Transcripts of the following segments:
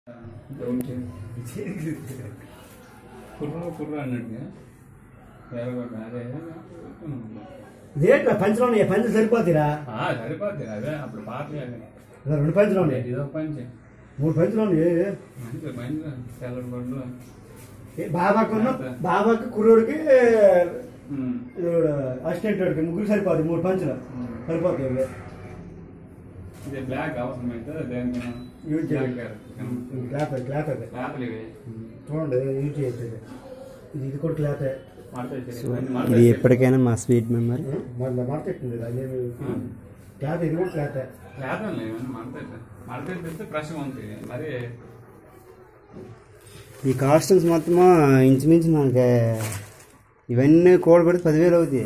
కుర్ర కుర్ర అన్నట్టుగా ఎరగొట్ట అదే ఇదేంట్రా పంచులు ఉన్నాయి పంచులు సరిపోతాయిరా ఆ, సరిపోద్ది అదే అప్పుడు పాత ఇలా రెండు పంచులు ఉన్నాయి ఇదో పంచి మూడు పంచులు ఉన్నాయి మంచి మంచి తెల్లటి బొడ్లు ఏ బాబాకు బాబాకి కుర్రోడికి ఉమ్. అసిస్టెంట్ వాడికి ముగ్గురు సరిపోతాయి మూడు పంచులు సరిపోతాయి ఇవి. ఇది బ్లాక్ అవసరం అయితే దేనికి యూజ్ చేయాలి. బ్లాక్ ఇది క్లాత్ అది క్లాత్ అది చేపలు ఇవి చూడండి యూజ్ చేయొచ్చు ఇది. ఇది ఇది కూడా క్లాత్ ఇది ఎప్పటికైనా మా స్వీట్ మెమరీ మళ్ళీ మడతెట్టింది అదేమి క్లాత్ ఇది కూడా క్లాత్ లేదండి మడత మడత పెడితే ఫ్రెష్గా ఉంటుంది మరి ఈ కాస్ట్యూమ్స్ మొత్తం ఇంచుమించు మనకి ఇవన్నీ కూడబెడితే పదివేలు అవుతాయి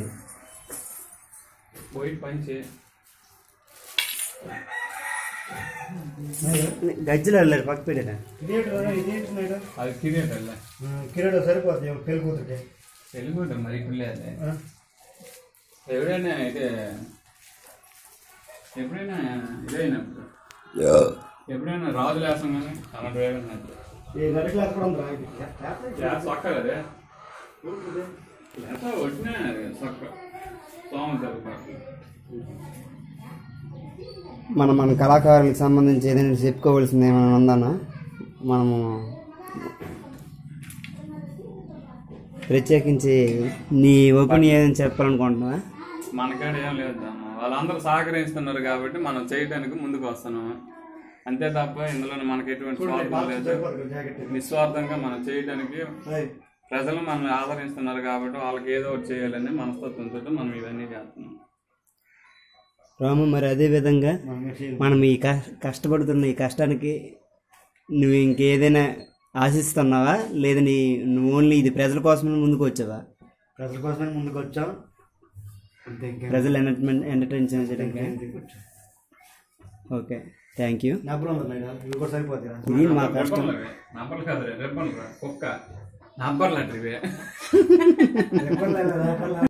పోయి పంచి గజ్జలు వెళ్ళారు పక్క పెట్టారు ఇదేంటి ఇదేంటి మేడం అది కిరీట్ వెళ్ళే కిరీటం సరిపోతుంది పెళ్లి కూతురికి వెళ్ళిపోతాం మరి ఇప్పుడు లేదు ఆ? ఎవరైనా అయితే ఎప్పుడైనా ఇదైనప్పుడు ఎప్పుడైనా రాజు లేసం కానీ అలాంటి వేగం ఈ నడి క్లాత్ కూడా ఉందిరా ఇది. క్లాత్ ఇది. గ్యాస్ సొక్క అదే లేక వచ్చినా సొక్క సోమం సరిపోతుంది మన మన కళాకారులకు సంబంధించి ఏదైనా చెప్పుకోవాల్సింది ఏమైనా ఉందన్నా మనము ప్రత్యేకించి నీ ఒపీనియన్ ఏదైనా చెప్పాలనుకుంటున్నావా మనకాడ ఏం లేదు అమ్మ. వాళ్ళందరూ సహకరిస్తున్నారు కాబట్టి మనం చేయడానికి ముందుకు వస్తున్నాం అంతే తప్ప ఇందులో మనకి ఎటువంటి స్వార్థం లేదు సరిపోతుంది జాకెట్ ఇది. నిస్వార్థంగా మనం చేయడానికి హాయ్. ప్రజలు మనల్ని ఆదరిస్తున్నారు కాబట్టి వాళ్ళకి ఏదో ఒకటి చేయాలని మనస్తత్వంతో మనం ఇవన్నీ చేస్తున్నాం రాము మరి అదే విధంగా మన మెషిన్. మనం ఈ కష్ట కష్టపడుతున్న ఈ కష్టానికి నువ్వు ఇంకేదైనా ఆశిస్తున్నావా లేదా నీ నువ్వు ఓన్లీ ఇది ప్రజల కోసమే ముందుకు వచ్చావా ప్రజల కోసమే ముందుకు వచ్చాం అంతే ఇంకేం ప్రజలు ఎంటర్టైన్మెంట్ ఎంటర్టైన్ చేయడానికి ఇంకేం వచ్చాం. ఓకే థ్యాంక్ యూ డబ్బులు ఉంది మేడం ఇవి కూడా సరిపోతాయి ఇది మా కష్టం రిబ్బన్లు అవి. నంబర్లు కాదు రిబ్బన్లు రా కుక్క నంబర్లు అంటే ఇవే ఎక్కడ లేదా